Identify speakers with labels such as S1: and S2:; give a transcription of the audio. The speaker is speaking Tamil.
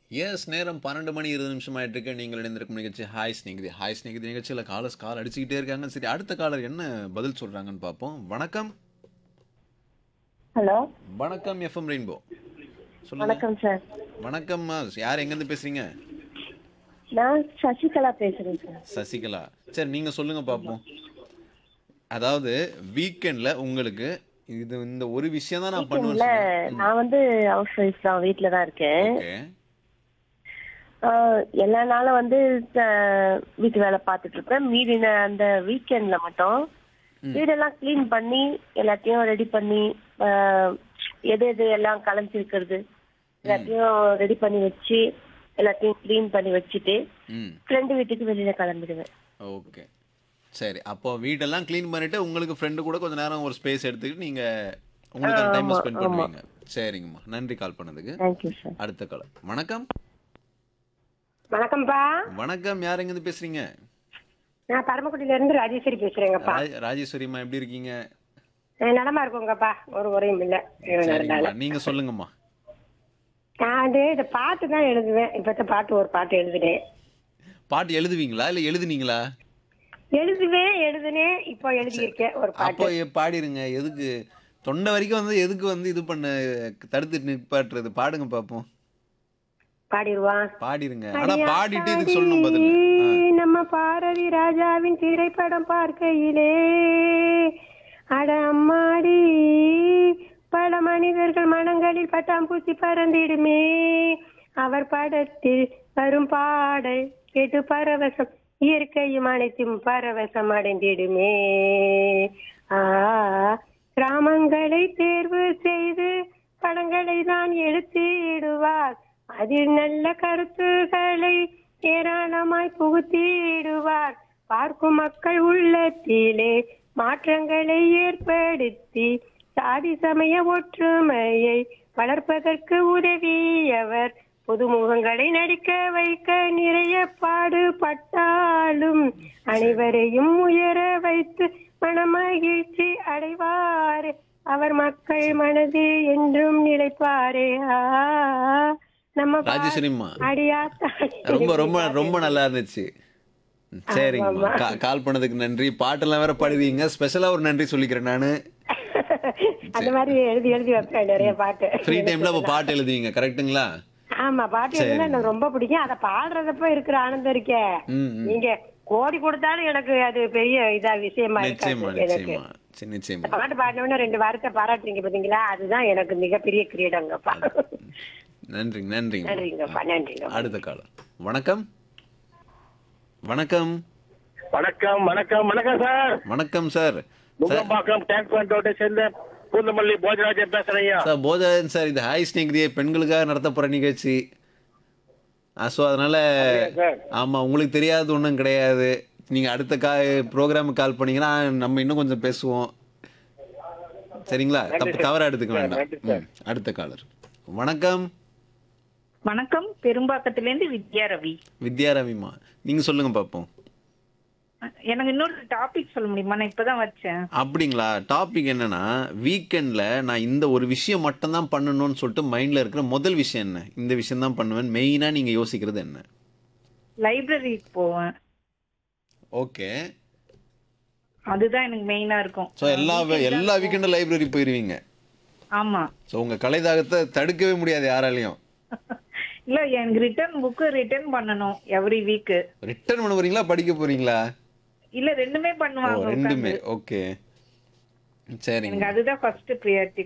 S1: எஸ் நேரம் பன்னெண்டு மணி இருபது நிமிஷம் ஆயிட்டு இருக்கு நீங்கள் இணைந்திருக்கும் நிகழ்ச்சி ஹாய் ஸ்நேகிதி ஹாய் ஸ்நேகிதி நிகழ்ச்சியில் காலர்ஸ் கால் அடிச்சுக்கிட்டே இருக்காங்க சரி அடுத்த காலர் என்ன பதில் சொல்றாங்கன்னு பார்ப்போம் வணக்கம்
S2: ஹலோ
S1: வணக்கம் எஃப்எம் ரெயின்போ சொல்லுங்க
S2: வணக்கம் சார்
S1: வணக்கம்மா யார் எங்கேருந்து பேசுறீங்க
S2: நான் சசிகலா பேசுறேன் சார்
S1: சசிகலா சரி நீங்க சொல்லுங்க பார்ப்போம் அதாவது வீக்கெண்ட்ல உங்களுக்கு இது இந்த ஒரு விஷயம் தான் நான்
S2: இல்ல
S1: பண்ணுவேன்
S2: நான் வந்து ஹவுஸ் ஒய்ஃப் தான் வீட்ல தான் இருக்கேன்
S1: ஓகே
S2: ஆஹ் எல்லா நாளும் வந்து ஆஹ் வீட்டு வேலை பார்த்துட்டு இருப்பேன் மீதி நே- அந்த வீக்கெண்ட்ல மட்டும் வீடெல்லாம் க்ளீன் பண்ணி எல்லாத்தையும் ரெடி பண்ணி ஆஹ் எது எது எல்லாம் கலைஞ்சிருக்கிறது எல்லாத்தையும் ரெடி பண்ணி வச்சு எல்லாத்தையும் க்ளீன் பண்ணி வச்சுட்டு
S1: ம்
S2: ஃப்ரெண்டு வீட்டுக்கு வெளியில கிளம்பிடுவேன்
S1: ஓகே சரி அப்போ வீடெல்லாம் க்ளீன் பண்ணிட்டு உங்களுக்கு ஃப்ரெண்டு கூட கொஞ்ச நேரம் ஒரு ஸ்பேஸ் எடுத்துக்கிட்டு நீங்க உங்களுக்கு டைம் ஸ்பெண்ட் பண்ணுவீங்க சரிங்கம்மா நன்றி கால் பண்ணதுக்கு
S2: தேங்க்யூ சார்
S1: அடுத்த கால் வணக்கம்
S3: வணக்கம்ப்பா
S1: வணக்கம் யார் எங்கேருந்து பேசுறீங்க
S3: நான் பரமக்குடியில இருந்து ராஜேஸ்வரி பேசுறேங்கப்பா
S1: ராஜ- ராஜேஸ்வரிம்மா எப்படி இருக்கீங்க
S3: அஹ் நலமா இருக்கோங்கப்பா ஒரு குறையும் இல்ல இறைவன் அருளால.
S1: சரிங்கம்மா நீங்க சொல்லுங்கம்மா
S3: நான் வந்து இந்த பாட்டு தான் எழுதுவேன் இப்பத்த பாட்டு ஒரு பாட்டு எழுதுனேன்
S1: பாட்டு எழுதுவீங்களா இல்ல எழுதுனீங்களா
S3: எழுதுவேன் எழுதுனேன் இப்போ எழுதியிருக்கேன் ஒரு
S1: அப்போ
S3: பாட்டு
S1: எ- பாடிருங்க எதுக்கு தொண்டை வரைக்கும் வந்து எதுக்கு வந்து இது பண்ண தடுத்து நிப்பாட்டுறது பாடுங்க பாப்போம்
S3: பாடிடுவான்
S1: பாடிருங்க ஆனா பாடிட்டு இதுக்கு சொல்லணும் பதில் ஆ.
S3: நம்ம பாரதி ராஜாவின் திரைப்படம் பார்க்கையிலே அட அம்மாடி பல மனிதர்கள் மனங்களில் பட்டாம்பூச்சி பறந்திடுமே அவர் படத்தில் வரும் பாடல் கேட்டு பரவசம் இயற்கையும் அனைத்தும் பரவசம் அடைந்திடுமே ஆ கிராமங்களை தேர்வு செய்து படங்களை தான் எடுத்திடுவார் அதில் நல்ல கருத்துக்களை ஏராளமாய் புகுத்திடுவார் பார்க்கும் மக்கள் உள்ளத்திலே மாற்றங்களை ஏற்படுத்தி சாதி சமய ஒற்றுமையை வளர்ப்பதற்கு உதவியவர் புதுமுகங்களை நடிக்க வைக்க நிறைய பாடுபட்டாலும் அனைவரையும் உயர வைத்து மனமகிழ்ச்சி அடைவார் அவர் மக்கள் மனது என்றும் நிலைப்பாரே ஆ, நம்ம பா-
S1: ராஜேஸ்வரிம்மா
S3: அடியா தாடி.
S1: ரொம்ப ரொம்ப ரொம்ப நல்லா இருந்துச்சு சரிங்கம்மா கா- கால் பண்ணதுக்கு நன்றி பாட்டெல்லாம் வேற பாடுவீங்க ஸ்பெஷலா ஒரு நன்றி சொல்லிக்கிறேன் நானு
S3: அந்த மாதிரி எழுதி எழுதி வைப்பேன் நிறைய பாட்டு
S1: ஃப்ரீ டைம்ல அப்ப பாட்டு எழுதுவீங்க கரெக்ட்டுங்களா
S3: ஆமா பாட்டு எழுதுனா எனக்கு ரொம்ப பிடிக்கும் அதை பாடுறதப்ப இருக்கிற ஆனந்தம் இருக்கே
S1: ம் ம்.
S3: நீங்க கோடி கொடுத்தாலும் எனக்கு அது பெரிய இதா விஷயமா
S1: நிச்சயமா
S3: இருக்காது எனக்கு
S1: நிச்சயமா சரி, நிச்சயமா
S3: பாட்டு பாடினோட ரெண்டு வாரத்தை பாராட்டுறீங்க பாத்தீங்களா அதுதான் எனக்கு மிகப்பெரிய கிரீடங்கப்பா
S1: நன்றி நன்றிங்க
S3: நன்றிங்கப்பா நன்றிங்க
S1: அடுத்த காலம் வணக்கம் வணக்கம்
S4: வணக்கம் வணக்கம் வணக்கம் சார்
S1: வணக்கம் சார்
S4: நுங்கம்பாக்கம் டேங்க் பண்டோட சேர்ந்த பூந்தமல்லி போஜராஜன் பேசுறேன் ஐயா
S1: சார் போதன் சார் இது ஹாய் ஸ்நேகிதியே பெண்களுக்காக நடத்த போற நிகழ்ச்சி ஸோ அதனால
S4: சார்.
S1: ஆமா உங்களுக்கு தெரியாதது ஒன்றும் கிடையாது நீங்க அடுத்த கா ப்ரோக்ராமுக்கு கால் பண்ணீங்கன்னா நம்ம இன்னும் கொஞ்சம் பேசுவோம் சரிங்களா தப்பு தவறா எடுத்துக்க வேண்டாம்
S4: நன்றி சார்.
S1: ம், அடுத்த காலர் வணக்கம்
S5: வணக்கம் பெரும்பாக்கத்திலேருந்து வித்யா ரவி
S1: வித்யா ரவிமா நீங்க சொல்லுங்க பார்ப்போம்
S5: எனக்கு இன்னொரு டாபிக் சொல்ல முடியுமா நான் இப்பதான் வச்சேன்
S1: அப்படிங்களா டாபிக் என்னன்னா வீக்கெண்ட்ல நான் இந்த ஒரு விஷயம் மட்டும் தான் பண்ணணும்னு சொல்லிட்டு மைண்ட்ல இருக்கிற முதல் விஷயம் என்ன இந்த விஷயம் தான் பண்ணுவேன் மெயினா நீங்க யோசிக்கிறது என்ன
S5: லைப்ரரிக்கு போவேன்
S1: ஓகே
S5: அதுதான் எனக்கு மெயினா இருக்கும்
S1: ஸோ எல்லா எல்லா வீக்கெண்டும் லைப்ரரி போயிருவீங்க
S5: ஆமா
S1: ஸோ உங்க கலைதாகத்தை தடுக்கவே முடியாது யாராலையும்
S5: இல்ல எனக்கு ரிட்டர்ன் புக்கு ரிட்டர்ன் பண்ணணும் எவ்ரி வீக்
S1: ரிட்டர்ன் பண்ண போறீங்களா படிக்க போறீங்களா
S5: இல்ல ரெண்டுமே
S1: ஓ
S5: பண்ணுவாங்க
S1: ரெண்டுமே
S5: உட்கார்ந்து.
S1: ஓகே சரிங்க
S5: எனக்கு அதுதான் ஃபர்ஸ்ட் ப்ரியாரிட்டி